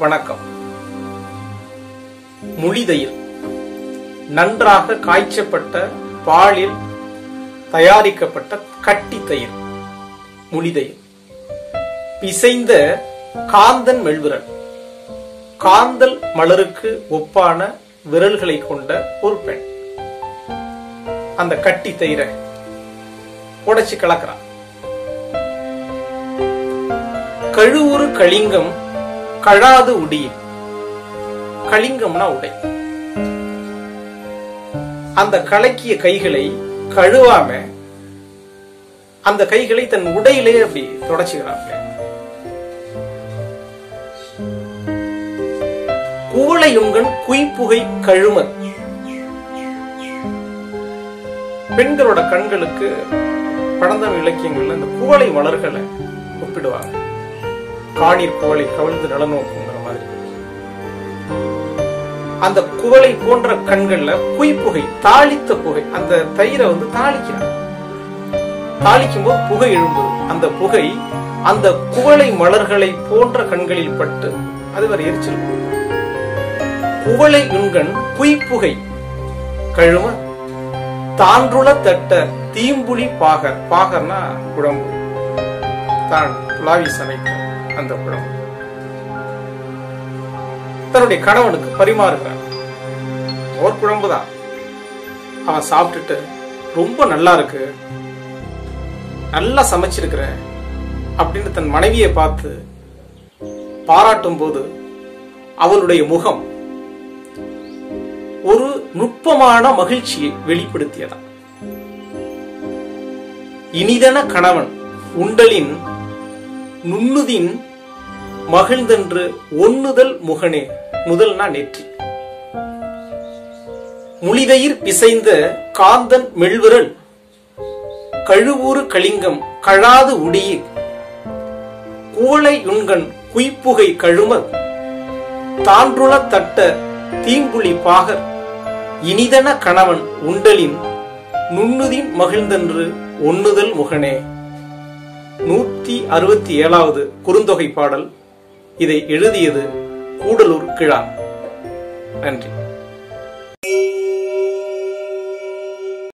வணக்கம் முளிதயிர் நன்றாக காய்ச்சப்பட்ட பாலில் தயாரிக்கப்பட்ட கட்டி தயிர் முளிதயிர் பிசைந்த காந்தன் மெல்விரல் காந்தல் மலருக்கு ஒப்பான விரல்களை கொண்ட ஒரு பெண் அந்த கட்டி தயிரை உடைச்சு கலக்கிறான் கழுவுறு கலிங்கம் கழாது உடியில் கலிங்கம்னா உடை அந்த கலக்கிய கைகளை கழுவாம அந்த கைகளை தன் உடையிலே அப்படி தொடச்சுக்கிறாங்க குவளையுங்கன் குய்ப்புகை கழுமத் பெண்களோட கண்களுக்கு பழந்தமிழ் இலக்கியங்கள்ல இந்த குவளை மலர்களை ஒப்பிடுவாங்க காணீர் குவளை கவிழ்ந்து நலநோக்குங்கிற மாதிரி அந்த குவளை போன்ற கண்கள்ல குய்ப்புகை தாளித்த புகை அந்த தயிரை வந்து தாளிக்கிறாங்க தாளிக்கும் போது புகை எழும்புது அந்த புகை அந்த குவளை மலர்களை போன்ற கண்களில் பட்டு அது வரை எரிச்சல் கொடுக்கும். குவளை உண்கண் குய்ப்புகை கழும தான்றுள தட்ட தீம்புலி பாகர் பாகர்னா குழம்பு தான் புலாவி சமைத்த அந்த குழம்பு தன்னுடைய கணவனுக்கு பரிமாறுகிறான் ஒரு குழம்பு தான் அவன் சாப்பிட்டுட்டு ரொம்ப நல்லா இருக்கு நல்லா சமைச்சிருக்கிற அப்படின்னு தன் மனைவியை பார்த்து பாராட்டும் போது அவளுடைய முகம் ஒரு நுட்பமான மகிழ்ச்சியை வெளிப்படுத்தியதாம் இனிதன கணவன் உண்டலின் நுண்ணுதின் மகிழ்ந்தென்று ஒண்ணுதல் முகனே முதல்னா நெற்றி முளிதயிர் பிசைந்த காந்தன் மெல்விரல் கழுவூறு கலிங்கம் கழாது உடியில் கூளை உண்கண் குய்ப்புகை கழும தான்றுள தட்ட தீம்புலி பாகர் இனிதன கணவன் உண்டலின் நுண்ணுதின் மகிழ்ந்தென்று ஒண்ணுதல் முகனே நூத்தி அறுபத்தி ஏழாவது குறுந்தொகை பாடல் இதை எழுதியது கூடலூர் கிழான் நன்றி